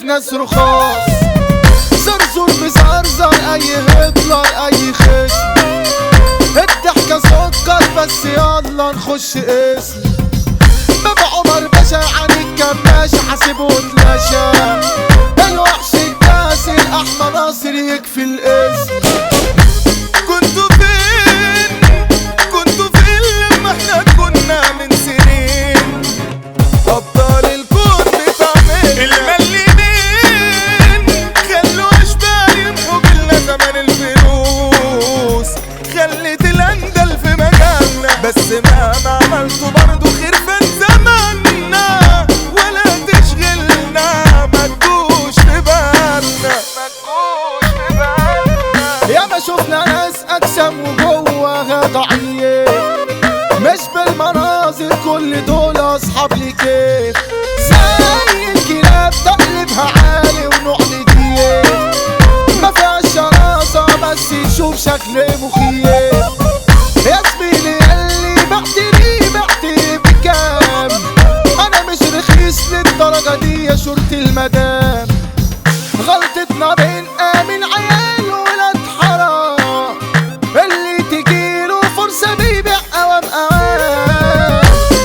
ناس رخاص زرزور بزرزر اي هتلر اي خصم الضحكة سكر بس يلا نخش اسم بابا عمر باشا عن الكماش حاسب وتلاشى الوحش الكاسر احمد ناصر يكفي الاسم كنتوا فين كنتوا فين لما احنا كنا من سنين ابطال الكون بتعمل المليين خلوا اشبال يمحوا لنا زمن الفلوس خلت الاندل في مجالنا بس مهما عملتوا برضو خير فات زماننا ولا تشغلنا ما تجوش في بالنا ما تجوش في بالنا يا ما شفنا ناس اجسام وجواها ضعيف مش بالمناظر كل دول اصحاب لكيف زي الكلاب تقلبها عالي ونوع نضيف ما فيهاش شراسة بس يشوف شكل مخيف يا زميلي اللي بعتني بعتني بكام انا مش رخيص للدرجة دي يا شرطة المدام غلطتنا بين امن عيال ولاد حرام اللي تجيله فرصة بيبيع اوام اوام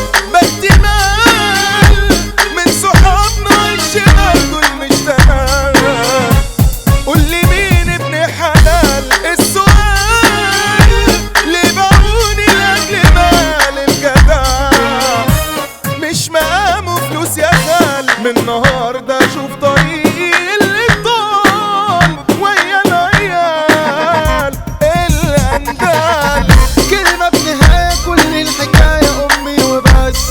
باحتمال من صحابنا الشمال دول مش تمام قول لي مين ابن حلال السؤال ليه باعوني لاجل مال الجدع مش مقامه فلوس يا خال من النهارده شوف طريقي اللي طال ويا العيال الاندال كلمه بنهايه كل الحكايه امي وبس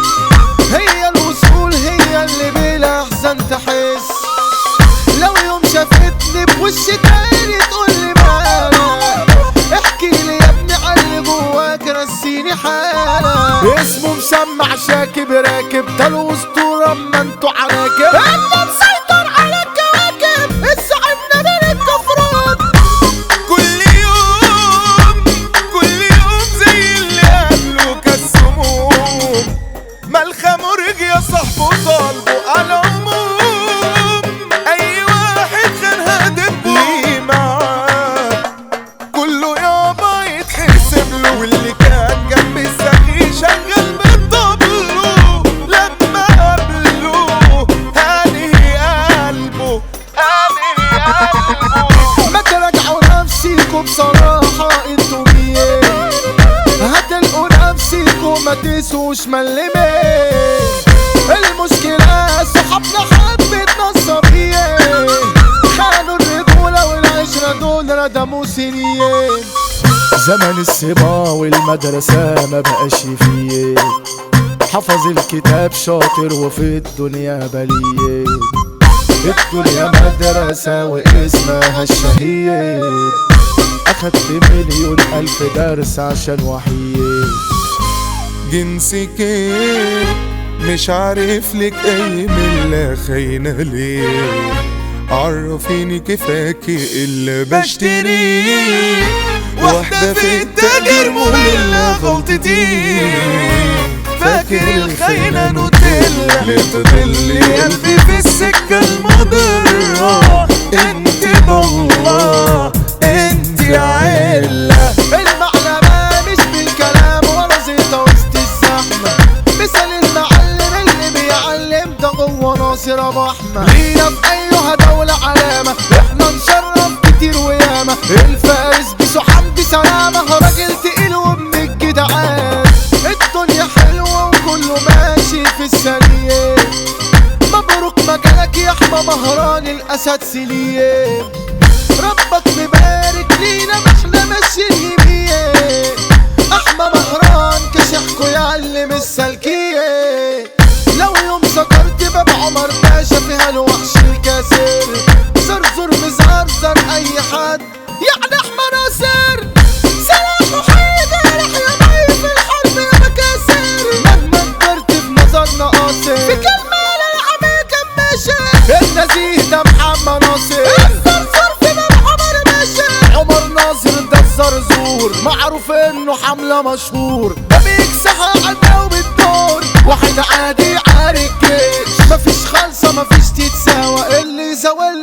هي الوصول هي اللي بلا احزان تحس لو يوم شافتني بوش تاني تقول لي مالك احكي لي يا ابني عن اللي جواك رسيني حالك اسمه مسمع شاكب راكب ده الاسطوره اما انتوا عناكب اما مسيطر على الكواكب الزعيم من الكفرات كل يوم كل يوم زي اللي قبله كالسموم ملخى مرج يا صاحبه طالبه على العموم اي واحد كان هدبه ليه معاه كله يابا يتحسب له واللي كان جنب السخي شغال بالطبلو لما قابله هاني قلبه هاني قلبه ما تراجعوا نفسيكوا بصراحة انتوا مين هتلقوا نفسيكوا ما تسوش ملمين المشكلة صحابنا حبة نصابين خانوا الرجولة والعشرة دول ردموا سنين زمن الصبا والمدرسة ما بقاش فيه حفظ الكتاب شاطر وفي الدنيا بليه الدنيا مدرسة واسمها الشهيد أخدت مليون ألف درس عشان وحيد جنسك ايه مش عارف لك اي ملة خاينة ليه عرفيني كفاكي اللي بشتريه واحدة في التاجر مملة غلطتي فاكر الخاينة نوتيلا لتضل قلبي في السكة المضرة انت بالله انت علة المعلمة مش بالكلام ولا زيطة وسط الزحمة مثل المعلم اللي بيعلم ده جوه ناصر ابو احمد لينا في ايها دولة علامة احنا نشرف كتير وياما الفارس بيسو حمدي سلامة راجل تقيل وابن الجدعان الدنيا حلوة وكله ماشي في السليم مبروك مجالك يا احمى مهران الاسد سليم ربك مبارك لينا ما احنا ماشيين يمين احمى مهران كشحكو يعلم السلكية لو يوم سكرت باب عمر باشا فيها الوحش الكاسر زرزر مزرزر اي حد يعني احمى ناصر سلاح وحيد رح يا مي في الحرب يا مكاسر مهما كبرت في نظرنا قاصر في كلمة للعمل كماشة النزيه ده محمد ناصر الزرزور في باب عمر باشا عمر ناصر ده الزرزور معروف انه حملة مشهور ده بيكسحها عنا وبالدور واحد عادي عارك جيش مفيش خالصة مفيش تتساوى الا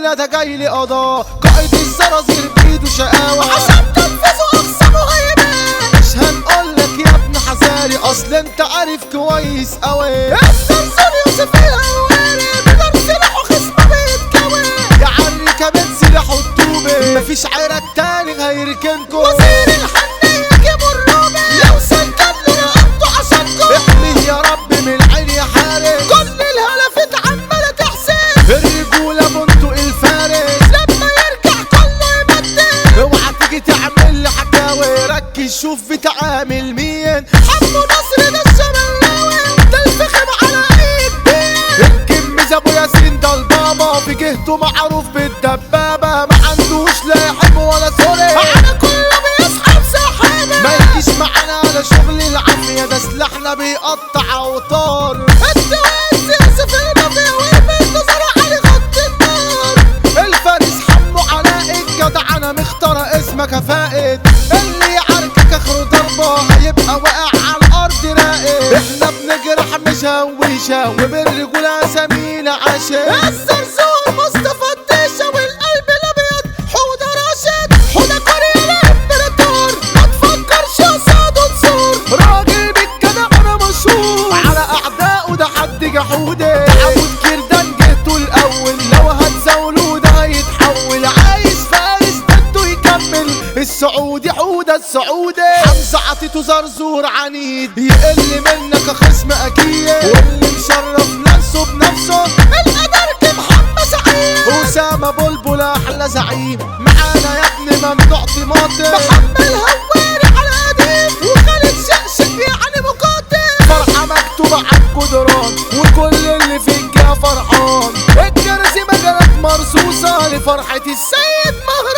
لا ده جاي لي قضاء قائد الزرازير بايده شقاوة عشان تنفذوا اقسامه هيبان مش هنقولك يا ابن حزاري اصل انت عارف كويس اوي الزرزور يوسف الهواري بدر سلاحه خصمه بيتكوي يا عري كمان سلاح الطوبة مفيش عيرك تاني هيركنكم وزير الحنية جيبوا الروبي لو سلكن رقبته عشانكم احميه يا رب من العين يا حارس كل الهلفت عمالة تحسن الرجولة بنتو الفارس لما يرجع كله يبدل اوعى تيجي تعمل لي حكاوي ركز شوف بتعامل مين حمو نصر ده الشملاوي ده الفخم على ايد بيه الكم ابو ياسين ده البابا في جهته معروف بالدبابة ما عندوش لاحم ولا سوري معانا كله بيسحب سحابة ما يجيش معانا على شغل العافية ده سلاحنا بيقطع اوتار الدواس يوسف المافيا والبنت علي خط النار الفارس حمو علاء الجدع انا مختار اسمك فائد اللي يعاركك اخره ضربة هيبقى واقع على الارض راقد احنا بنجرح مش هويشة وبالرجولة سمينا عشان الزرزور مصطفى الديشة والقلب الابيض حودة راشد حودة كوريا الامبراطور ما تفكرش قصاده تصور راجل بالجدع انا مشهور على اعدائه ده حد جحودة تعود كردان جهته الاول لو هتزاولوه ده هيتحول عايز فارس ضده يكمل السعودي حودة السعودي حمزة عطيته زرزور عنيد يقل منك خصم اكيد واللي مشرف نفسه بنفسه القدر محمد سعيد أسامة بلبل أحلى زعيم معانا يا ابني ممنوع طماطم محمد هواري على قديم وخالد شقشق يعني مقاتل فرحة مكتوبة على الجدران وكل اللي فيك يا فرحان الكراسي مجالات مرصوصة لفرحة السيد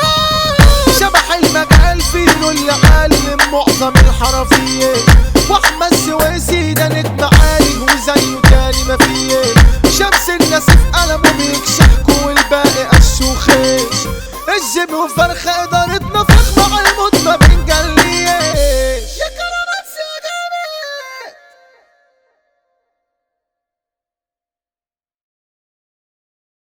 مهران شبح المجال فيه اللي عالم معظم الحرفية واحمد سويسي ده نجم عالي وزيه تاني ما فيه شمس الناس في قلمه بيكشحكوا والباقي قش وخيش الجيم وفرخة إدارة